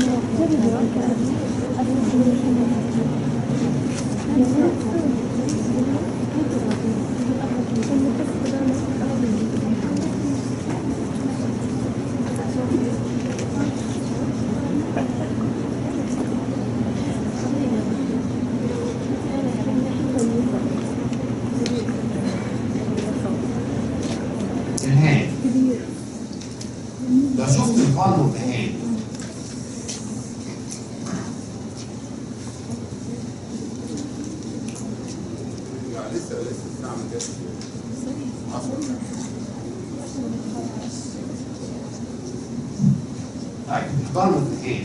الهان لو شفت الفن والهان لا لسه لسه استعمل كده اصلا طيب الفن والهان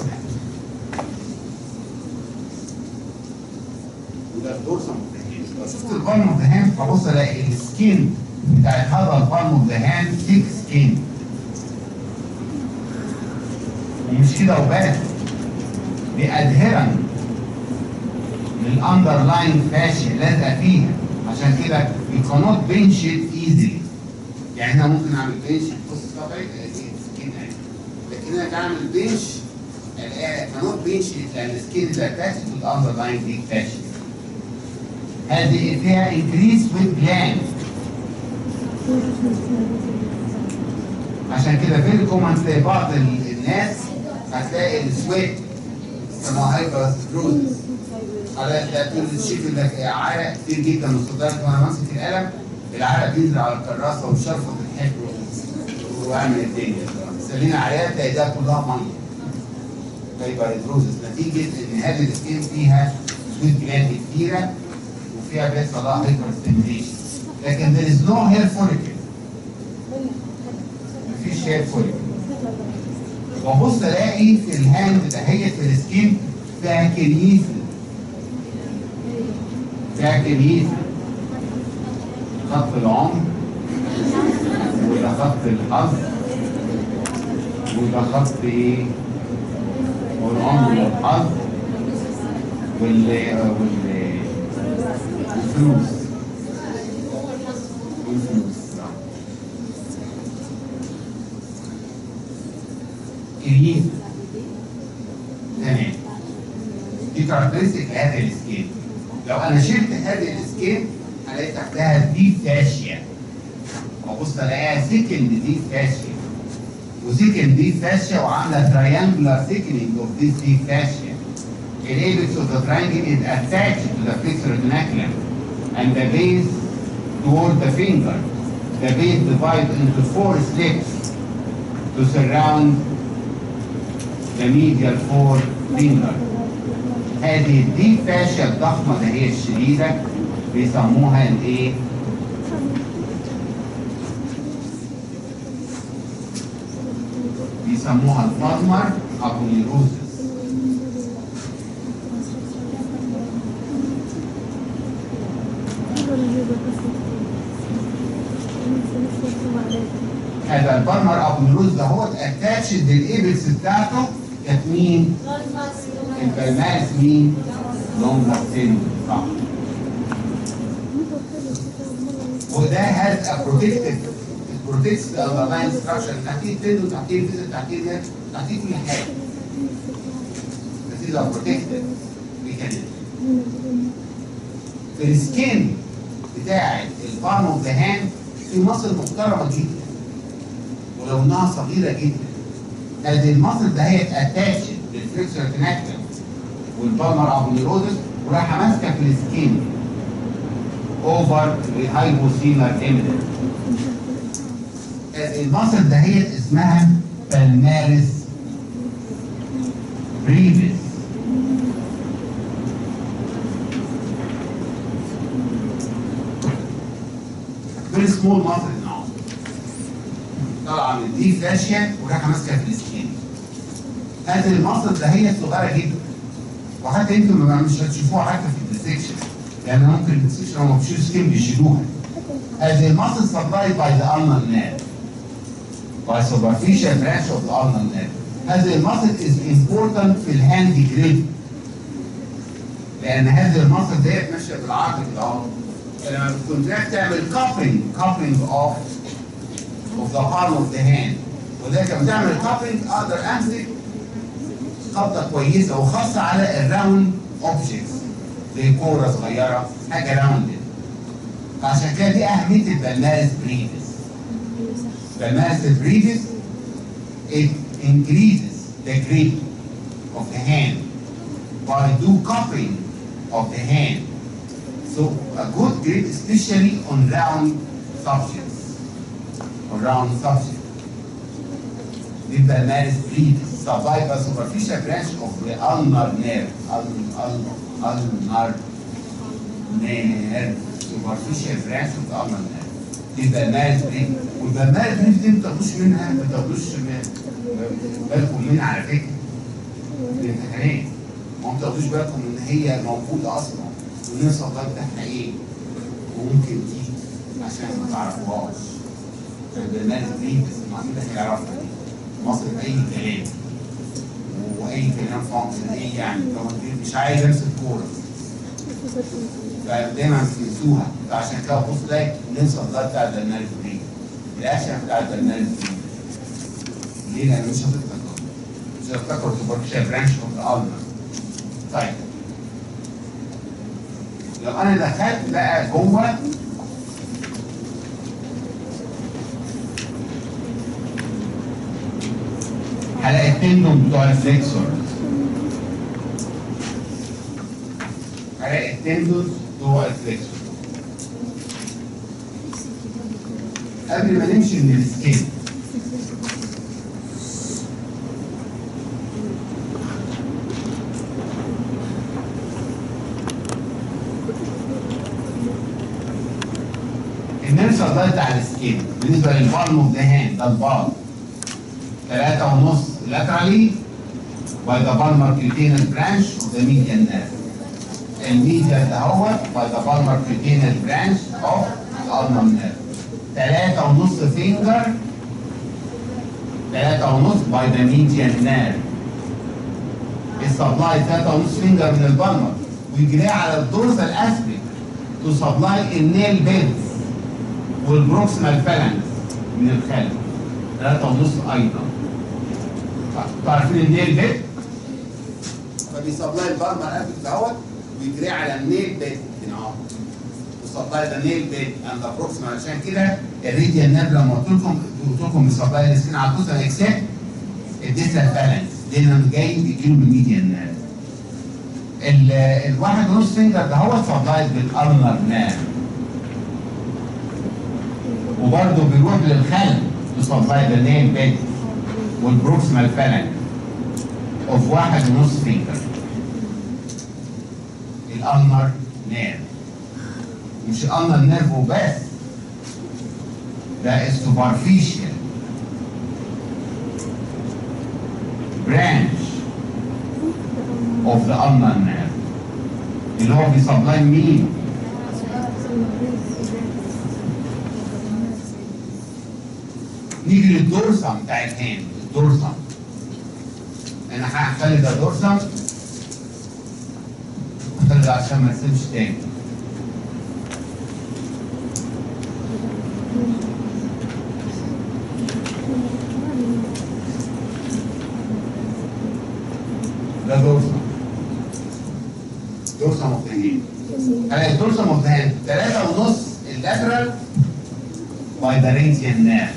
وده الدورسم والهان لو شفت الفن والهان فبص الاقي السكين بتاعت هذا الفن والهان ثيك سكين ومش كده وبس بأدهرن للاندرلاين فاشيا لازقه فيها عشان كده you cannot bench it easily يعني احنا ممكن نعمل بنش بص طبعا سكين اهي لكن انا بعمل بنش الاقيها cannot bench it لان السكين is attached to the underlying big fascia هذه فيها increase with glands عشان كده فيري كومن تلاقي بعض ال- الناس هتلاقي السويت اسمها هايبرستروزس على تقول الشيف اللي عرق كتير جدا مستدرك وانا ماسك القلم العرق بينزل على الكراسه وشرفط الحبر وعامل الدنيا سلينا عيال تلاقي ده كلها ميه هايبرستروزس نتيجه ان هذه السكين فيها سويت جلاند كتيره وفيها بيحصل لها هايبر ستيميليشن لكن there is no hair follicle مفيش hair follicle وابص الاقي في الهاند دهيت في السكين فيها كنيسه فيها كنيسه خط العمر وده خط الحظ وده خط ايه؟ والعمر والحظ وال وال الفلوس الفلوس نعم. كريم تمام دي كاركترستيك هذا السكين لو انا شلت هذه السكين هلاقي تحتها دي فاشيا وابص الاقيها سكند دي فاشيا وسكند دي فاشيا وعامله تريانجلر سيكنينج اوف ذيس دي فاشيا The apex of the triangle is attached to the flexor retinaculum and the base toward the finger. The base divides into four slits to surround the medial forefinger. هذه الدي فاشيا الضخمة اللي هي الشديدة بيسموها الايه؟ بيسموها الفالمر ابونيروزس هذا البرمر ابونيروز ده هو اتاتشد للايبكس بتاعته كانت مين؟ البلماس مين؟ لونجر سين صح وده هاز ا بروتكتد بروتكتس الاندرلاين ستراكشر تحتيه التندو تحتيه الفيزل تحتيه النير تحتيه كل حاجه بس ده بروتكتد ميكانيزم في السكين بتاعت البالم اوف ذا هاند في مصل محترمه جدا ولو انها صغيره جدا هذه المصل ده هي اتاتشد للفليكسور تناكتم والبالمر ابونيرودس وراح ماسكه في السكين اوفر الهايبوسيلر ايميدنت المصل ده هي اسمها بالمارس بريفيس very small muscle now طالعه من دي فاشيه وراح ماسكه في السكين هذه المصل ده هي صغيره جدا وحتى انتم ما مش هتشوفوها حتى في الديسكشن يعني ممكن الديسكشن لما بيشيلوا سكين بيشيلوها هذه المصل supplied by the ulnar nerve by superficial branch of the ulnar nerve هذه المصل is important في الهاند جريب لان هذه المصل ديت ماشيه بالعرض كده اهو لما بتكونتراكت تعمل كابلنج كابلنج اوف اوف ذا palm اوف ذا هاند وذلك لما تعمل كابلنج اقدر امسك قبضه كويسه وخاصه على الراوند اوبجكتس زي كوره صغيره حاجه راوندد فعشان كده دي اهميه البلمارس بريفس البلمارس بريفس it increases the grip of the hand by do cupping of the hand so a good grip especially on round subjects on round subjects يبقى مارس بريفس supplied by superficial branch of the ulnar nerve ul- ul- ulnar nerve superficial branch of the ulnar nerve يبقى مارس بريف والبقى مارس بريف دي ما بتاخدوش منها ما بتاخدوش من- بالكم منها على فكره في الامتحانات ما بتاخدوش بالكم ان هي موجوده اصلا وان الصداع بتاعها ايه وممكن تيجي عشان ما تعرفوهاش البرنامج دي بس المعمول ده هيعرفها دي مصر اي كلام واي كلام فانكشن ايه يعني لو انت مش عايز امسك كوره فدايما بتنسوها فعشان كده بص تلاقي ننسى الضغط بتاع البرنامج دي الاكشن بتاع البرنامج دي ليه؟ لان مش هتفتكر مش هتفتكر سوبرفيشال برانش اوف ذا الما طيب لو انا دخلت بقى جوه حلقة التندون بتوع الفليكسور حلقة التندون بتوع الفليكسور قبل ما نمشي من السكين النرس الله بتاع السكين بالنسبه للبالم اوف ذا هاند ده البالم ثلاثة ونص laterally by the palmar cutaneous branch of the median nerve. الميديان ده هو by the palmar cutaneous branch of the ulnar nerve. ثلاثة ونص finger ثلاثة ونص by the median nerve. السبلاي ثلاثة ونص فينجر من البالمر ويجري على الدورسال اسبيك تو سبلاي النيل بيدز والبروكسيمال فالانس من الخلف ثلاثة ونص أيضا تعرفين النيل بيت فبيسبلاي البالمر اسبيك دوت ويجري على النيل بيت هنا اهو وسبلاي ذا نيل بيت اند بروكسيمال عشان كده الريديال نيرف لما قلت لكم قلت لكم بيسبلاي السكين على الكوسا اكسبت الديستال فالانس لان جاي بيجيله من الميديان نيرف ال- الواحد ونص فينجر ده هو سبلايد بالالنر نيرف وبرضه بيروح للخلف لسبلاي ذا نيل بيت والبروكسيمال فالانس اوف واحد ونص فينجر الالنر نيرف مش الالنر نيرف وبس ده السوبرفيشال branch of the ulnar nerve اللي هو بيسبلاي مين؟ نيجي للدورسم بتاع الهاند الدورسم انا هخلي ده دورسم هخلي ده عشان ما نسيبش تاني ده دورسم دورسم اوف ذا هاند هلاقي الدورسم اوف ذا هاند ثلاثة ونص اللاترال باي ذا رينزيان نيرف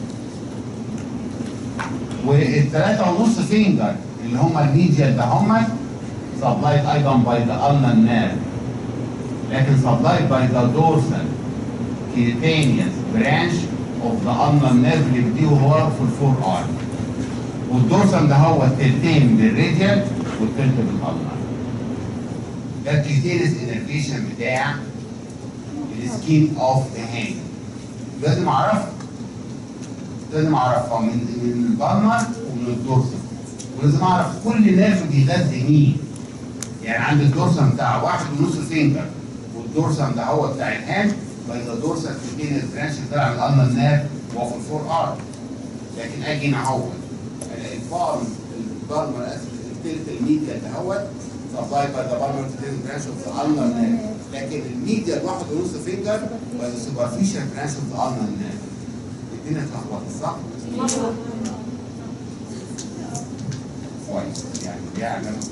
والثلاثة ونص فينجر اللي هم الميديال ده هم سبلايد ايضا باي ذا ulnar nerve لكن سبلايد باي ذا dorsal cutaneous branch of the ulnar nerve اللي بديه هو في الفور ارم والدورسال ده هو التلتين بالراديال والتلت بالالنر ده الكيتينس انرفيشن بتاع السكين اوف ذا هاند لازم اعرفها لازم اعرفها من من البالمر ومن الدورسال ولازم اعرف كل نيرف بيغذي مين يعني عند الدورسال بتاع واحد ونص فينجر والدورسال ده هو بتاع الهاند فاذا دورسال كيتينس برانش طلع من الالنر نيرف وهو في الفور ارم لكن اجي هنا اهوت الاقي البالم البالمر اسف التلت الميديا ده هوت سبلاي باي ذا بالمر كيتينس برانش اوف ذا النر نيرف لكن الميديا الواحد ونص فينجر باي ذا سوبرفيشال برانش اوف ذا النر نيرف الدنيا اتلخبطت صح؟ كويس يعني يعني انا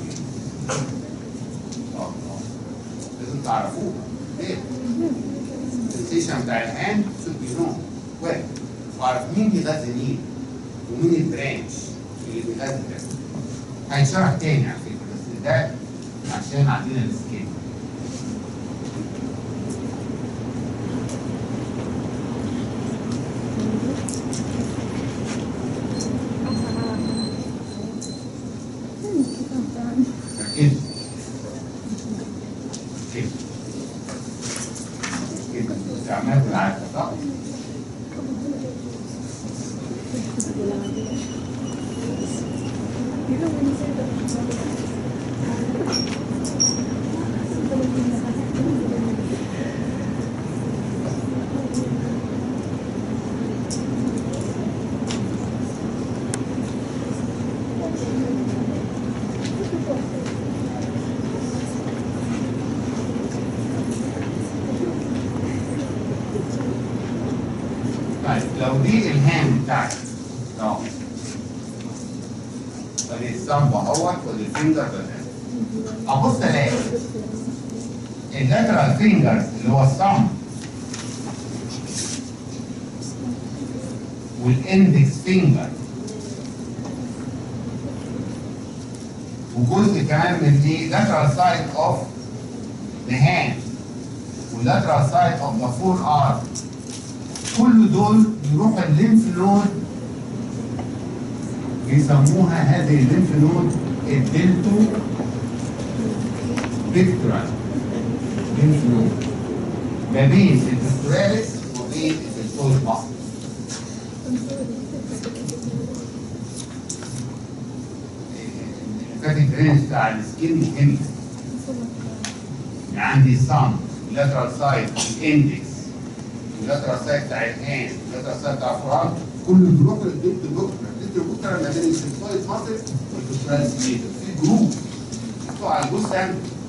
اه اه لازم تعرفوه ليه؟ السيشن بتاع الهاند شوت بي نو واحد واعرف مين بيغذي مين ومين البرانش اللي بيغذي ده هيتشرح تاني على فكره بس ده عشان عندنا السكيل ركز كده كده استعمال بالعافيه صح؟ طيب لو دي الهاند بتاعتي اهو ادي الصنب اهوت ودي الفينجر ده ابص الاقي اللاترال فينجرز اللي هو الصنب والاندكس فينجر وجزء كمان من دي lateral side of the hand والlateral side of the forearm كل دول يروحوا الليمف نود يسموها هذه الليمف نود الدلتو بيكتورال ليمف نود ما بين الفيستوراليس وبين الفيستول مصر الفاتي درينج بتاع السكين مهم عندي الصم اللاترال سايد الاندكس اللاترال سايد بتاع الهاند اللاترال سايد بتاع الفرام كله بيروح للدكتور بكره الدكتور بكره ما بين السيكسويد ماسل والفيستوراليس في جروب بتوع الجثه